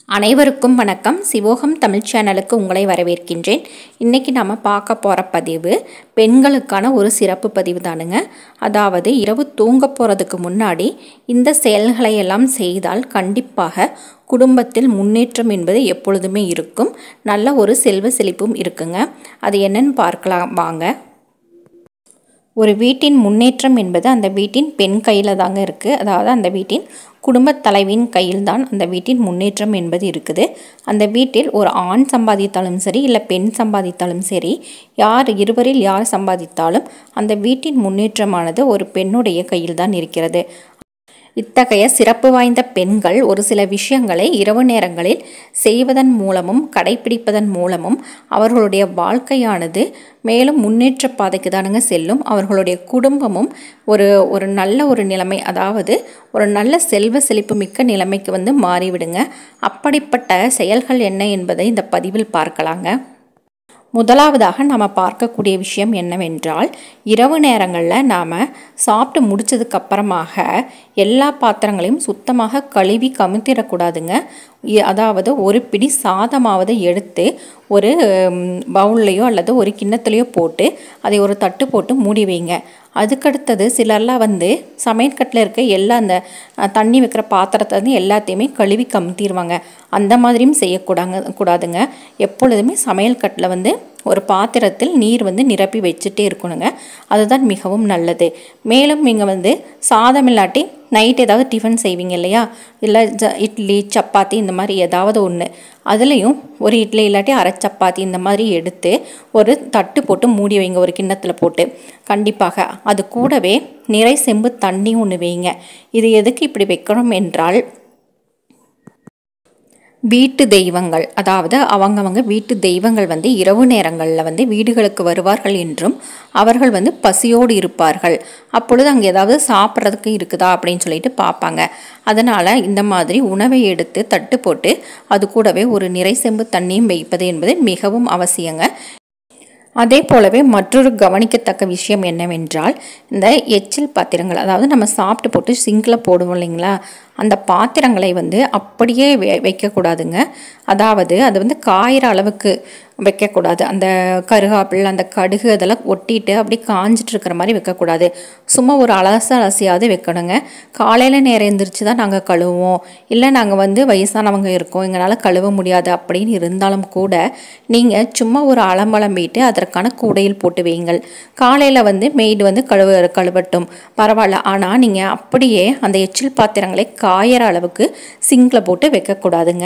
அனைவருக்கும் வணக்கம் சிவோகம் தமிழ் சேனலுக்கு உங்களை வரவேற்கின்றேன் இன்றைக்கி நம்ம பார்க்க போகிற பதிவு பெண்களுக்கான ஒரு சிறப்பு பதிவு தானுங்க அதாவது இரவு தூங்க போகிறதுக்கு முன்னாடி இந்த செயல்களை எல்லாம் செய்தால் கண்டிப்பாக குடும்பத்தில் முன்னேற்றம் என்பது எப்பொழுதுமே இருக்கும் நல்ல ஒரு செல்வ செழிப்பும் இருக்குங்க அது என்னன்னு பார்க்கலாம் வாங்க ஒரு வீட்டின் முன்னேற்றம் என்பது அந்த வீட்டின் பெண் கையில் தாங்க இருக்குது அதாவது அந்த வீட்டின் குடும்பத் தலைவியின் கையில் தான் அந்த வீட்டின் முன்னேற்றம் என்பது இருக்குது அந்த வீட்டில் ஒரு ஆண் சம்பாதித்தாலும் சரி இல்லை பெண் சம்பாதித்தாலும் சரி யார் இருவரில் யார் சம்பாதித்தாலும் அந்த வீட்டின் முன்னேற்றமானது ஒரு பெண்ணுடைய கையில் தான் இருக்கிறது இத்தகைய சிறப்பு வாய்ந்த பெண்கள் ஒரு சில விஷயங்களை இரவு நேரங்களில் செய்வதன் மூலமும் கடைபிடிப்பதன் மூலமும் அவர்களுடைய வாழ்க்கையானது மேலும் முன்னேற்ற பாதைக்கு தானுங்க செல்லும் அவர்களுடைய குடும்பமும் ஒரு ஒரு நல்ல ஒரு நிலைமை அதாவது ஒரு நல்ல செல்வ செழிப்பு மிக்க நிலைமைக்கு வந்து மாறிவிடுங்க அப்படிப்பட்ட செயல்கள் என்ன என்பதை இந்த பதிவில் பார்க்கலாங்க முதலாவதாக நம்ம பார்க்கக்கூடிய விஷயம் என்னவென்றால் இரவு நேரங்களில் நாம் சாப்பிட்டு முடிச்சதுக்கு அப்புறமாக எல்லா பாத்திரங்களையும் சுத்தமாக கழுவி கமுத்திடக்கூடாதுங்க இ- அதாவது ஒரு பிடி சாதமாவது எடுத்து ஒரு பவுல்லையோ அல்லது ஒரு கிண்ணத்துலேயோ போட்டு அதை ஒரு தட்டு போட்டு மூடி வைங்க அதுக்கடுத்தது சிலர்லாம் வந்து சமையற்கட்டில் இருக்க எல்லா அந்த அஹ், தண்ணி வைக்கிற பாத்திரத்தை வந்து எல்லாத்தையுமே கழுவி கமுத்திடுவாங்க அந்த மாதிரியும் செய்யக்கூடாங்க கூடாதுங்க எப்பொழுதுமே சமையல் கட்டில் வந்து ஒரு பாத்திரத்தில் நீர் வந்து நிரப்பி வச்சுட்டே இருக்கணுங்க அதுதான் மிகவும் நல்லது மேலும் நீங்கள் வந்து சாதம் இல்லாட்டி நைட் ஏதாவது டிஃபன் செய்வீங்க இல்லையா இல்லை ஜ இட்லி சப்பாத்தி இந்த மாதிரி ஏதாவது ஒன்று அதுலேயும் ஒரு இட்லி இல்லாட்டி அரை சப்பாத்தி இந்த மாதிரி எடுத்து ஒரு தட்டு போட்டு மூடி வைங்க ஒரு கிண்ணத்தில் போட்டு கண்டிப்பாக அது கூடவே நிறை செம்பு தண்ணி ஒன்று வைங்க இது எதுக்கு இப்படி வைக்கணும் என்றால் வீட்டு தெய்வங்கள் அதாவது அவங்கவங்க வீட்டு தெய்வங்கள் வந்து இரவு நேரங்களில் வந்து வீடுகளுக்கு வருவார்கள் என்றும் அவர்கள் வந்து பசியோடு இருப்பார்கள் அப்பொழுது அங்கே ஏதாவது சாப்பிட்றதுக்கு இருக்குதா அப்படின்னு சொல்லிட்டு பார்ப்பாங்க அதனால் இந்த மாதிரி உணவை எடுத்து தட்டு போட்டு அது கூடவே ஒரு நிறை செம்பு தண்ணியும் வைப்பது என்பது மிகவும் அவசியங்க அதே போலவே மற்றொரு கவனிக்கத்தக்க விஷயம் என்னவென்றால் இந்த எச்சில் பாத்திரங்கள் அதாவது நம்ம சாப்பிட்டு போட்டு சிங்கில் போடுவோம் இல்லைங்களா அந்த பாத்திரங்களை வந்து அப்படியே வை வைக்கக்கூடாதுங்க அதாவது அது வந்து காயிற அளவுக்கு வைக்கக்கூடாது அந்த கருகாப்பிள் அந்த கடுகு அதெல்லாம் ஒட்டிட்டு அப்படி காஞ்சிட்டு இருக்கிற மாதிரி வைக்கக்கூடாது சும்மா ஒரு அலச அலசியாவது வைக்கணுங்க காலையில் நேரம் எந்திரிச்சு தான் நாங்கள் கழுவுவோம் இல்லை நாங்கள் வந்து வயசானவங்க இருக்கோம் எங்களால் கழுவ முடியாது அப்படின்னு இருந்தாலும் கூட நீங்கள் சும்மா ஒரு அலம்பலம்பிட்டு அதற்கான கூடையில் போட்டு வையுங்கள் காலையில் வந்து மெய்டு வந்து கழுவ கழுவட்டும் பரவாயில்ல ஆனால் நீங்கள் அப்படியே அந்த எச்சில் பாத்திரங்களை காயற அளவுக்கு சிங்கில் போட்டு வைக்கக்கூடாதுங்க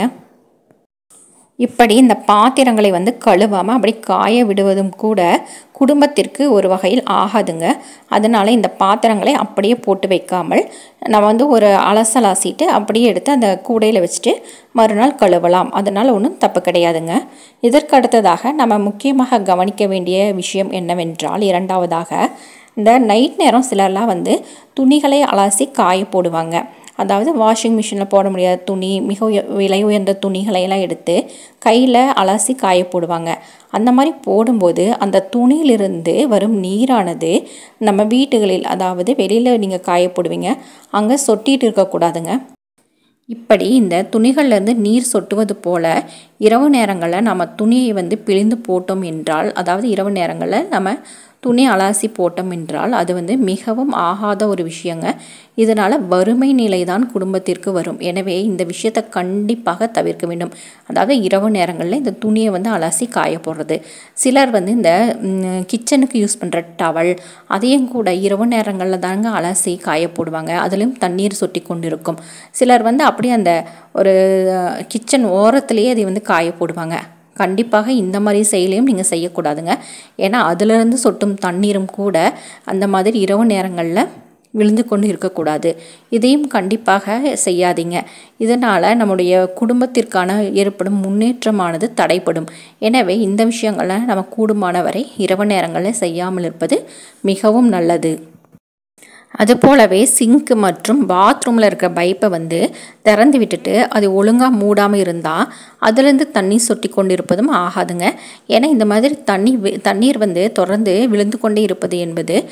இப்படி இந்த பாத்திரங்களை வந்து கழுவாமல் அப்படி காய விடுவதும் கூட குடும்பத்திற்கு ஒரு வகையில் ஆகாதுங்க அதனால் இந்த பாத்திரங்களை அப்படியே போட்டு வைக்காமல் நம்ம வந்து ஒரு அலசலாசிட்டு அப்படியே எடுத்து அந்த கூடையில் வச்சுட்டு மறுநாள் கழுவலாம் அதனால் ஒன்றும் தப்பு கிடையாதுங்க இதற்கு அடுத்ததாக நம்ம முக்கியமாக கவனிக்க வேண்டிய விஷயம் என்னவென்றால் இரண்டாவதாக இந்த நைட் நேரம் சிலர்லாம் வந்து துணிகளை அலசி காய போடுவாங்க அதாவது வாஷிங் மிஷினில் போட முடியாத துணி மிக உய- விலை உயர்ந்த துணிகளை எல்லாம் எடுத்து கையில் அலசி காய போடுவாங்க அந்த மாதிரி போடும்போது அந்த துணியிலிருந்து வரும் நீரானது நம்ம வீட்டுகளில் அதாவது வெளியில் நீங்கள் காய போடுவீங்க அங்கே சொட்டிட்டு இருக்கக்கூடாதுங்க இப்படி இந்த துணிகள்லேருந்து நீர் சொட்டுவது போல இரவு நேரங்களில் நம்ம துணியை வந்து பிழிந்து போட்டோம் என்றால் அதாவது இரவு நேரங்களில் நம்ம துணி அலாசி போட்டோம் என்றால் அது வந்து மிகவும் ஆகாத ஒரு விஷயங்க இதனால் வறுமை நிலை தான் குடும்பத்திற்கு வரும் எனவே இந்த விஷயத்தை கண்டிப்பாக தவிர்க்க வேண்டும் அதாவது இரவு நேரங்களில் இந்த துணியை வந்து அலசி காய போடுறது சிலர் வந்து இந்த ம், கிச்சனுக்கு யூஸ் பண்ணுற டவல் அதையும் கூட இரவு நேரங்களில் தாங்க அலசி காய போடுவாங்க அதுலேயும் தண்ணீர் சொட்டி கொண்டு இருக்கும் சிலர் வந்து அப்படியே அந்த ஒரு கிச்சன் ஓரத்துலேயே அதை வந்து காய போடுவாங்க கண்டிப்பாக இந்த மாதிரி செயலையும் நீங்கள் செய்யக்கூடாதுங்க ஏன்னா அதிலிருந்து சொட்டும் தண்ணீரும் கூட அந்த மாதிரி இரவு நேரங்களில் விழுந்து கொண்டு இருக்கக்கூடாது இதையும் கண்டிப்பாக செய்யாதீங்க இதனால் நம்முடைய குடும்பத்திற்கான ஏற்படும் முன்னேற்றமானது தடைப்படும் எனவே இந்த விஷயங்களை நம்ம கூடுமானவரை இரவு நேரங்களில் செய்யாமல் இருப்பது மிகவும் நல்லது அதுபோலவே சிங்க் மற்றும் பாத்ரூமில் இருக்கிற பைப்பை வந்து திறந்து விட்டுட்டு அது ஒழுங்காக மூடாமல் இருந்தால் அதுலேருந்து தண்ணி சொட்டி கொண்டு இருப்பதும் ஆகாதுங்க ஏன்னா இந்த மாதிரி தண்ணி வி- தண்ணீர் வந்து தொடர்ந்து விழுந்து கொண்டே இருப்பது என்பது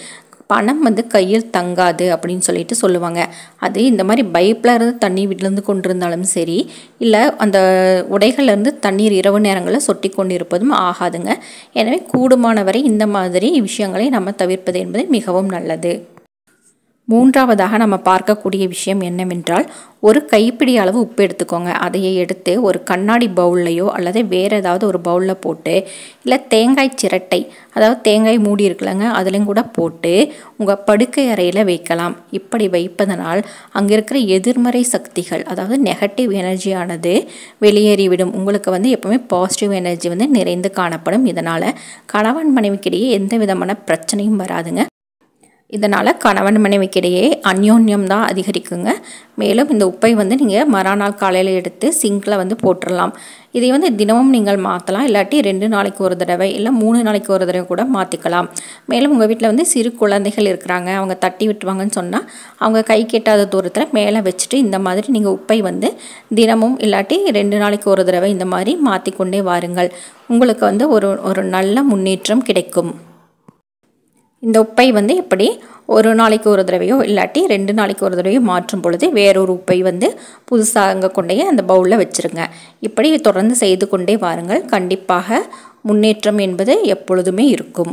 பணம் வந்து கையில் தங்காது அப்படின்னு சொல்லிட்டு சொல்லுவாங்க அது இந்த மாதிரி பைப்பில் இருந்து தண்ணி விழுந்து கொண்டிருந்தாலும் சரி இல்லை அந்த உடைகள்லேருந்து தண்ணீர் இரவு நேரங்களில் சொட்டி கொண்டு இருப்பதும் ஆகாதுங்க எனவே கூடுமான வரை இந்த மாதிரி விஷயங்களை நம்ம தவிர்ப்பது என்பது மிகவும் நல்லது மூன்றாவதாக நம்ம பார்க்கக்கூடிய விஷயம் என்னவென்றால் ஒரு கைப்பிடி அளவு உப்பு எடுத்துக்கோங்க அதையே எடுத்து ஒரு கண்ணாடி பவுல்லையோ அல்லது வேறு ஏதாவது ஒரு பவுலில் போட்டு இல்லை தேங்காய் சிரட்டை அதாவது தேங்காய் மூடி இருக்குல்லங்க அதுலேயும் கூட போட்டு உங்கள் படுக்கை அறையில் வைக்கலாம் இப்படி வைப்பதனால் அங்கே இருக்கிற எதிர்மறை சக்திகள் அதாவது நெகட்டிவ் எனர்ஜியானது வெளியேறிவிடும் உங்களுக்கு வந்து எப்போவுமே பாசிட்டிவ் எனர்ஜி வந்து நிறைந்து காணப்படும் இதனால் கணவன் மனைவிக்கிடையே எந்த விதமான பிரச்சனையும் வராதுங்க இதனால் கணவன் மனைவிக்கிடையே அந்யோன்யம் தான் அதிகரிக்குங்க மேலும் இந்த உப்பை வந்து நீங்கள் மறுநாள் காலையில் எடுத்து சிங்கில் வந்து போட்டுடலாம் இதை வந்து தினமும் நீங்கள் மாற்றலாம் இல்லாட்டி ரெண்டு நாளைக்கு ஒரு தடவை இல்லை மூணு நாளைக்கு ஒரு தடவை கூட மாற்றிக்கலாம் மேலும் உங்கள் வீட்டில் வந்து சிறு குழந்தைகள் இருக்கிறாங்க அவங்க தட்டி விட்டுவாங்கன்னு சொன்னால் அவங்க கை கெட்டாத தூரத்தில் மேலே வச்சுட்டு இந்த மாதிரி நீங்கள் உப்பை வந்து தினமும் இல்லாட்டி ரெண்டு நாளைக்கு ஒரு தடவை இந்த மாதிரி மாற்றிக்கொண்டே வாருங்கள் உங்களுக்கு வந்து ஒரு ஒரு நல்ல முன்னேற்றம் கிடைக்கும் இந்த உப்பை வந்து இப்படி ஒரு நாளைக்கு ஒரு தடவையோ இல்லாட்டி ரெண்டு நாளைக்கு ஒரு தடவையோ மாற்றும் பொழுது வேறொரு உப்பை வந்து புதுசாக அங்கே கொண்டே அந்த பவுலில் வச்சுருங்க இப்படி தொடர்ந்து செய்து கொண்டே வாருங்கள் கண்டிப்பாக முன்னேற்றம் என்பது எப்பொழுதுமே இருக்கும்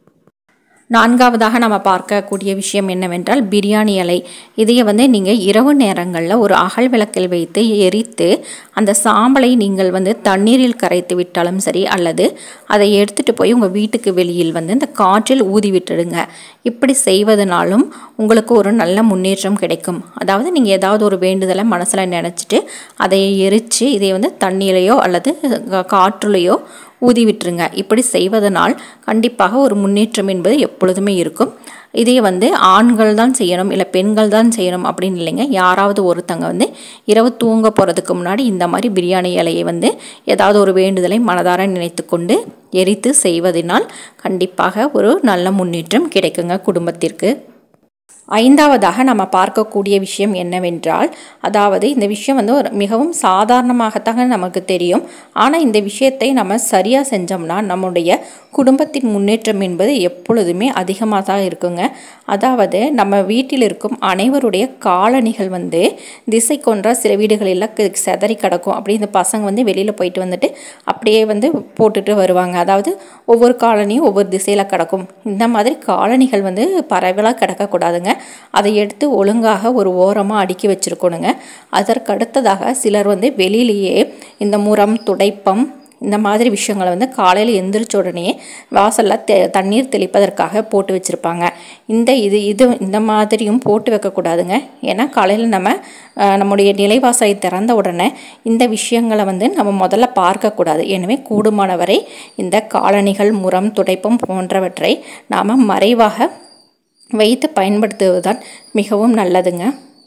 நான்காவதாக நம்ம பார்க்கக்கூடிய விஷயம் என்னவென்றால் பிரியாணி இலை இதையை வந்து நீங்கள் இரவு நேரங்களில் ஒரு அகல் விளக்கில் வைத்து எரித்து அந்த சாம்பலை நீங்கள் வந்து தண்ணீரில் கரைத்து விட்டாலும் சரி அல்லது அதை எடுத்துகிட்டு போய் உங்கள் வீட்டுக்கு வெளியில் வந்து இந்த காற்றில் ஊதி விட்டுடுங்க இப்படி செய்வதனாலும் உங்களுக்கு ஒரு நல்ல முன்னேற்றம் கிடைக்கும் அதாவது நீங்கள் ஏதாவது ஒரு வேண்டுதலை மனசில் நினச்சிட்டு அதை எரித்து இதை வந்து தண்ணீரையோ அல்லது காற்றுலையோ ஊதி விட்டுருங்க இப்படி செய்வதனால் கண்டிப்பாக ஒரு முன்னேற்றம் என்பது எப்பொழுதுமே இருக்கும் இதே வந்து ஆண்கள் தான் செய்யணும் இல்லை பெண்கள் தான் செய்யணும் அப்படின்னு இல்லைங்க யாராவது ஒருத்தங்க வந்து இரவு தூங்க போகிறதுக்கு முன்னாடி இந்த மாதிரி பிரியாணி இலையை வந்து ஏதாவது ஒரு வேண்டுதலை மனதார நினைத்து கொண்டு எரித்து செய்வதனால் கண்டிப்பாக ஒரு நல்ல முன்னேற்றம் கிடைக்குங்க குடும்பத்திற்கு ஐந்தாவதாக நம்ம பார்க்கக்கூடிய விஷயம் என்னவென்றால் அதாவது இந்த விஷயம் வந்து ஒரு மிகவும் சாதாரணமாகத்தாங்க நமக்கு தெரியும் ஆனால் இந்த விஷயத்தை நம்ம சரியாக செஞ்சோம்னா நம்முடைய குடும்பத்தின் முன்னேற்றம் என்பது எப்பொழுதுமே அதிகமாக தான் இருக்குங்க அதாவது நம்ம வீட்டில் இருக்கும் அனைவருடைய காலணிகள் வந்து திசை கொன்ற சில வீடுகளில் செதறி கிடக்கும் அப்படி இந்த பசங்க வந்து வெளியில் போயிட்டு வந்துட்டு அப்படியே வந்து போட்டுட்டு வருவாங்க அதாவது ஒவ்வொரு காலனியும் ஒவ்வொரு திசையில் கிடக்கும் இந்த மாதிரி காலணிகள் வந்து பரவலாக கிடக்கக்கூடாதுங்க அதை எடுத்து ஒழுங்காக ஒரு ஓரமாக அடுக்கி வச்சுருக்கணுங்க அதற்கு அடுத்ததாக சிலர் வந்து வெளியிலேயே இந்த முரம் துடைப்பம் இந்த மாதிரி விஷயங்களை வந்து காலையில் எந்திரிச்ச உடனே வாசலில் தெ தண்ணீர் தெளிப்பதற்காக போட்டு வச்சுருப்பாங்க இந்த இது இது இந்த மாதிரியும் போட்டு வைக்கக்கூடாதுங்க ஏன்னா காலையில் நம்ம நம்முடைய நிலைவாசலை திறந்த உடனே இந்த விஷயங்களை வந்து நம்ம முதல்ல பார்க்கக்கூடாது எனவே கூடுமானவரை இந்த காலணிகள் முரம் துடைப்பம் போன்றவற்றை நாம் மறைவாக வைத்து பயன்படுத்துவதுதான் மிகவும் நல்லதுங்க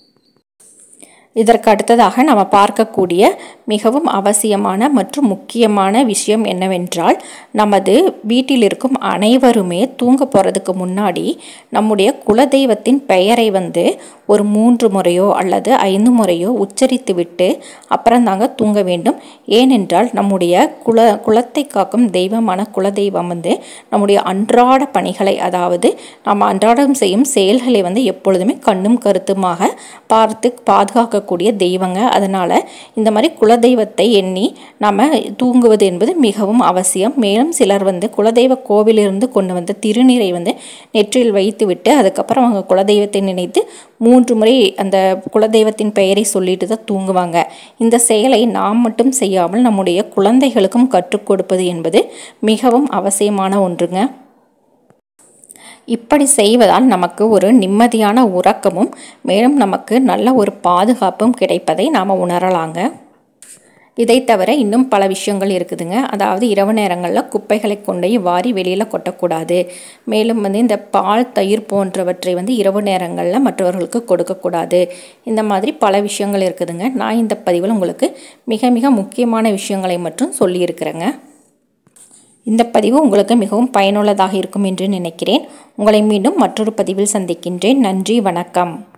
இதற்கு அடுத்ததாக நம்ம பார்க்கக்கூடிய மிகவும் அவசியமான மற்றும் முக்கியமான விஷயம் என்னவென்றால் நமது வீட்டில் இருக்கும் அனைவருமே தூங்க போகிறதுக்கு முன்னாடி நம்முடைய குலதெய்வத்தின் பெயரை வந்து ஒரு மூன்று முறையோ அல்லது ஐந்து முறையோ உச்சரித்து விட்டு அப்புறம் தாங்க தூங்க வேண்டும் ஏனென்றால் நம்முடைய குல குலத்தை காக்கும் தெய்வமான குலதெய்வம் வந்து நம்முடைய அன்றாட பணிகளை அதாவது நம்ம அன்றாடம் செய்யும் செயல்களை வந்து எப்பொழுதுமே கண்ணும் கருத்துமாக பார்த்து பாதுகாக்க இருக்கக்கூடிய தெய்வங்க அதனால் இந்த மாதிரி குலதெய்வத்தை எண்ணி நம்ம தூங்குவது என்பது மிகவும் அவசியம் மேலும் சிலர் வந்து குலதெய்வ கோவிலிருந்து கொண்டு வந்த திருநீரை வந்து நெற்றியில் வைத்து விட்டு அதுக்கப்புறம் அவங்க குலதெய்வத்தை நினைத்து மூன்று முறை அந்த குலதெய்வத்தின் பெயரை சொல்லிட்டு தான் தூங்குவாங்க இந்த செயலை நாம் மட்டும் செய்யாமல் நம்முடைய குழந்தைகளுக்கும் கற்றுக் கொடுப்பது என்பது மிகவும் அவசியமான ஒன்றுங்க இப்படி செய்வதால் நமக்கு ஒரு நிம்மதியான உறக்கமும் மேலும் நமக்கு நல்ல ஒரு பாதுகாப்பும் கிடைப்பதை நாம் உணரலாங்க இதை தவிர இன்னும் பல விஷயங்கள் இருக்குதுங்க அதாவது இரவு நேரங்களில் குப்பைகளை கொண்டு வாரி வெளியில் கொட்டக்கூடாது மேலும் வந்து இந்த பால் தயிர் போன்றவற்றை வந்து இரவு நேரங்களில் மற்றவர்களுக்கு கொடுக்கக்கூடாது இந்த மாதிரி பல விஷயங்கள் இருக்குதுங்க நான் இந்த பதிவில் உங்களுக்கு மிக மிக முக்கியமான விஷயங்களை மட்டும் சொல்லியிருக்கிறேங்க இந்த பதிவு உங்களுக்கு மிகவும் பயனுள்ளதாக இருக்கும் என்று நினைக்கிறேன் உங்களை மீண்டும் மற்றொரு பதிவில் சந்திக்கின்றேன் நன்றி வணக்கம்